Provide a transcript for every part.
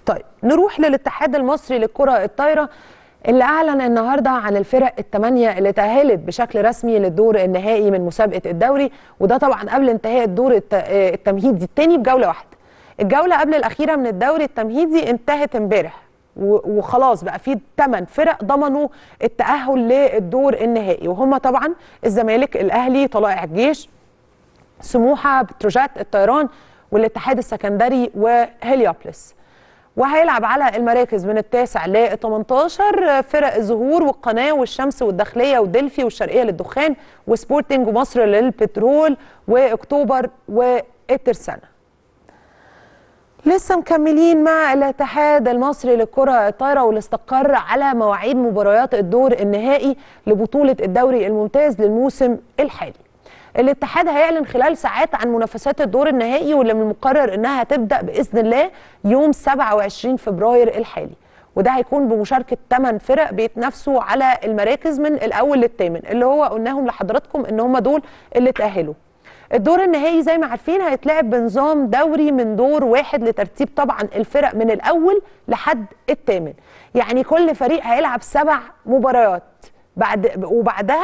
طيب نروح للاتحاد المصري للكره الطايره اللي اعلن النهارده عن الفرق الثمانيه اللي تاهلت بشكل رسمي للدور النهائي من مسابقه الدوري وده طبعا قبل انتهاء الدور الت- آه، التمهيدي الثاني بجوله واحده الجوله قبل الاخيره من الدوري التمهيدي انتهت امبارح و- وخلاص بقى في ثمان فرق ضمنوا التاهل للدور النهائي وهم طبعا الزمالك الاهلي طلائع الجيش سموحه بتروجيت الطيران والاتحاد السكندري وهليوبلس وهيلعب على المراكز من التاسع ل 18 فرق الزهور والقناه والشمس والداخليه ودلفي والشرقيه للدخان وسبورتنج ومصر للبترول واكتوبر والترسانه لسه مكملين مع الاتحاد المصري للكرة الطايرة واللي استقر على مواعيد مباريات الدور النهائي لبطولة الدوري الممتاز للموسم الحالي الاتحاد هيعلن خلال ساعات عن منافسات الدور النهائي واللي من المقرر انها هتبدا باذن الله يوم 27 فبراير الحالي وده هيكون بمشاركه 8 فرق بيتنافسوا على المراكز من الاول للثامن اللي هو قلناهم لحضراتكم ان هم دول اللي تاهلوا الدور النهائي زي ما عارفين هيتلعب بنظام دوري من دور واحد لترتيب طبعا الفرق من الاول لحد الثامن يعني كل فريق هيلعب سبع مباريات بعد وبعدها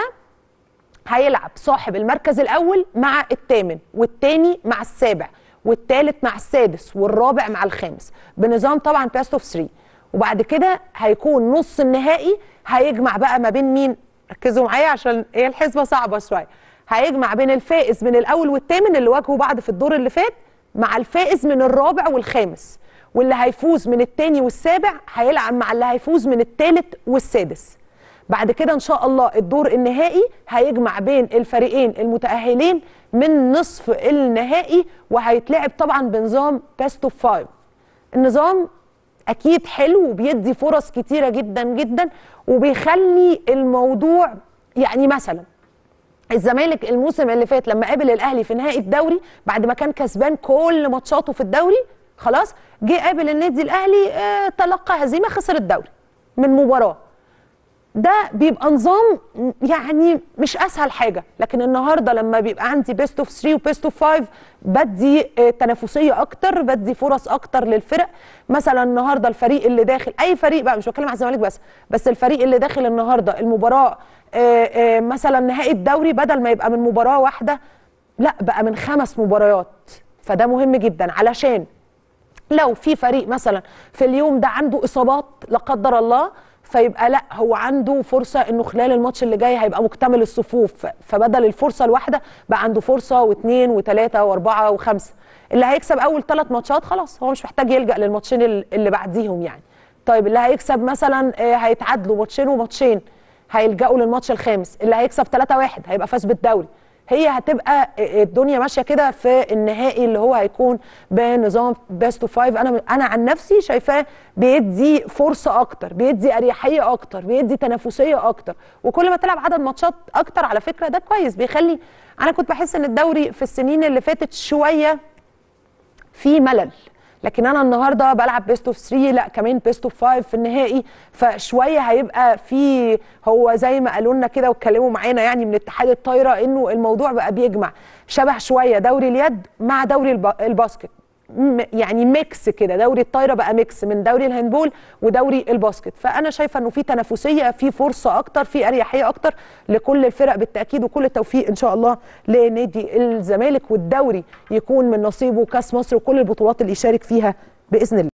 هيلعب صاحب المركز الاول مع الثامن والثاني مع السابع والثالث مع السادس والرابع مع الخامس بنظام طبعا باست اوف 3 وبعد كده هيكون نص النهائي هيجمع بقى ما بين مين ركزوا معايا عشان هي الحسبه صعبه شويه هيجمع بين الفائز من الاول والثامن اللي واجهوا بعض في الدور اللي فات مع الفائز من الرابع والخامس واللي هيفوز من الثاني والسابع هيلعب مع اللي هيفوز من الثالث والسادس بعد كده ان شاء الله الدور النهائي هيجمع بين الفريقين المتاهلين من نصف النهائي وهيتلعب طبعا بنظام بيست اوف فايف النظام اكيد حلو وبيدي فرص كتيره جدا جدا وبيخلي الموضوع يعني مثلا الزمالك الموسم اللي فات لما قابل الاهلي في نهائي الدوري بعد ما كان كسبان كل ماتشاته في الدوري خلاص جه قابل النادي الاهلي آه تلقى هزيمه خسر الدوري من مباراه ده بيبقى نظام يعني مش اسهل حاجه لكن النهارده لما بيبقى عندي بيست اوف 3 وبيست اوف 5 بدي آه، تنافسيه اكتر بدي فرص اكتر للفرق مثلا النهارده الفريق اللي داخل اي فريق بقى مش بتكلم على الزمالك بس بس الفريق اللي داخل النهارده المباراه آه، آه، مثلا نهائي الدوري بدل ما يبقى من مباراه واحده لا بقى من خمس مباريات فده مهم جدا علشان لو في فريق مثلا في اليوم ده عنده اصابات لا قدر الله فيبقى لا هو عنده فرصه انه خلال الماتش اللي جاي هيبقى مكتمل الصفوف فبدل الفرصه الواحده بقى عنده فرصه واثنين وثلاثه واربعه وخمسه اللي هيكسب اول ثلاث ماتشات خلاص هو مش محتاج يلجا للماتشين ال- اللي بعديهم يعني طيب اللي هيكسب مثلا آه، هيتعادلوا ماتشين وماتشين هيلجأوا للماتش الخامس اللي هيكسب 3 1 هيبقى فاز بالدوري هي هتبقى الدنيا ماشيه كده في النهائي اللي هو هيكون بنظام بيست اوف فايف انا انا عن نفسي شايفاه بيدي فرصه اكتر بيدي اريحيه اكتر بيدي تنافسيه اكتر وكل ما تلعب عدد ماتشات اكتر على فكره ده كويس بيخلي انا كنت بحس ان الدوري في السنين اللي فاتت شويه في ملل لكن انا النهارده بلعب بيست اوف 3 لا كمان بيست اوف 5 في النهائي فشويه هيبقى في هو زي ما قالوا لنا كده واتكلموا معانا يعني من اتحاد الطايره انه الموضوع بقى بيجمع شبه شويه دوري اليد مع دوري الب- الباسكت م- يعني ميكس كده دوري الطايره بقى ميكس من دوري الهاندبول ودوري الباسكت فانا شايفه انه في تنافسيه في فرصه اكتر في اريحيه اكتر لكل الفرق بالتاكيد وكل التوفيق ان شاء الله لنادي الزمالك والدوري يكون من نصيبه كاس مصر وكل البطولات اللي يشارك فيها باذن الله